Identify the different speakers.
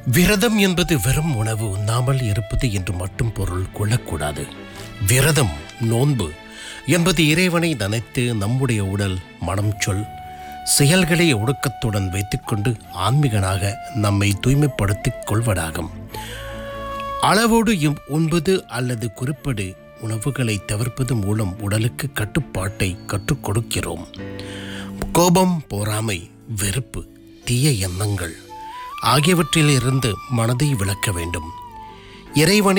Speaker 1: விரதம் என்பது வெறும் உணவு உண்ணாமல் இருப்பது என்று மட்டும் பொருள் கொள்ளக்கூடாது விரதம் நோன்பு என்பது இறைவனை நினைத்து நம்முடைய உடல் மனம் சொல் செயல்களை ஒடுக்கத்துடன் வைத்துக்கொண்டு ஆன்மீகனாக நம்மை தூய்மைப்படுத்திக் கொள்வதாகும் அளவோடு இம் உண்பது அல்லது குறிப்பிடு உணவுகளை தவிர்ப்பது மூலம் உடலுக்கு கட்டுப்பாட்டை கற்றுக் கொடுக்கிறோம் கோபம் பொறாமை வெறுப்பு தீய எண்ணங்கள் ஆகியவற்றிலிருந்து மனதை விளக்க வேண்டும் இறைவனை